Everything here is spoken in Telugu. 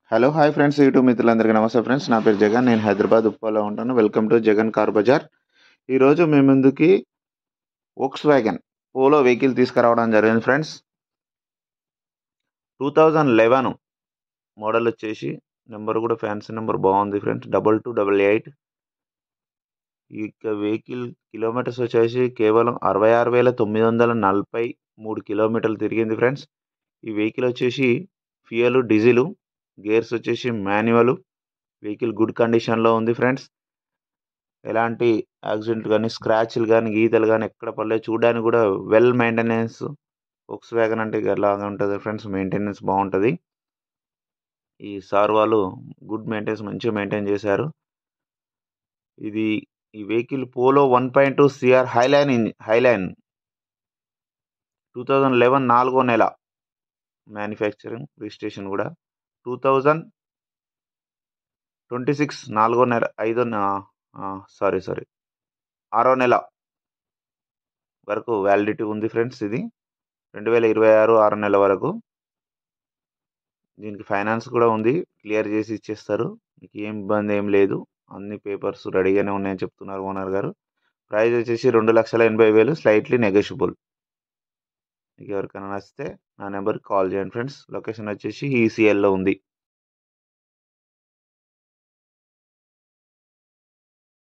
హలో హాయ్ ఫ్రెండ్స్ యూట్యూబ్ మిత్రులందరికీ నమస్తే ఫ్రెండ్స్ నా పేరు జగన్ నేను హైదరాబాద్ ఉప్పాలో ఉంటాను welcome to Jagan car bazaar ఈరోజు మీ ముందుకి వోక్స్ వ్యాగన్ పోలో వెహికల్ తీసుకురావడం జరిగింది friends two thousand eleven model వచ్చేసి నెంబర్ కూడా ఫ్యాన్సీ నెంబర్ బాగుంది friends double two double eight ఈ వెహికల్ కిలోమీటర్స్ వచ్చేసి కేవలం అరవై ఆరు వేల తొమ్మిది వందల నలభై మూడు కిలోమీటర్లు తిరిగింది ఫ్రెండ్స్ ఈ వెహికల్ వచ్చేసి ఫ్యూయల్ డీజిల్ గేర్స్ వచ్చేసి మాన్యువల్ వెహికల్ గుడ్ కండిషన్లో ఉంది ఫ్రెండ్స్ ఎలాంటి యాక్సిడెంట్ కానీ స్క్రాచ్లు కానీ గీతలు కానీ ఎక్కడ పడలేదు చూడడానికి కూడా వెల్ మెయింటెనెన్స్ ఒక్స్ వ్యాగన్ అంటే ఎలాగా ఉంటుంది ఫ్రెండ్స్ మెయింటెనెన్స్ బాగుంటుంది ఈ సార్ వాళ్ళు గుడ్ మెయింటెనెన్స్ మంచిగా మెయింటైన్ చేశారు ఇది ఈ vehicle Polo one point two CR highline engine highline two thousand eleven నాలుగో నెల మ్యానుఫ్యాక్చరింగ్ రిజిస్ట్రేషన్ కూడా టూ థౌజండ్ ట్వంటీ సిక్స్ నాలుగో నెల ఐదో సారీ సారీ ఆరో నెల వరకు వ్యాలిడిటీ ఉంది ఫ్రెండ్స్ ఇది రెండు వేల ఇరవై ఆరు ఆరో నెల వరకు దీనికి ఫైనాన్స్ కూడా ఉంది క్లియర్ చేసి ఇచ్చేస్తారు మీకు ఏం ఇబ్బంది ఏం లేదు అన్ని పేపర్స్ రెడీగానే ఉన్నాయని చెప్తున్నారు ఓనర్ గారు ప్రైస్ వచ్చేసి రెండు లక్షల ఎనభై వేలు స్లైట్లీ నెగోషియబుల్ మీకు ఎవరికైనా నచ్చితే నా నెంబర్కి కాల్ చేయండి ఫ్రెండ్స్ లొకేషన్ వచ్చేసి ఈసీఎల్లో ఉంది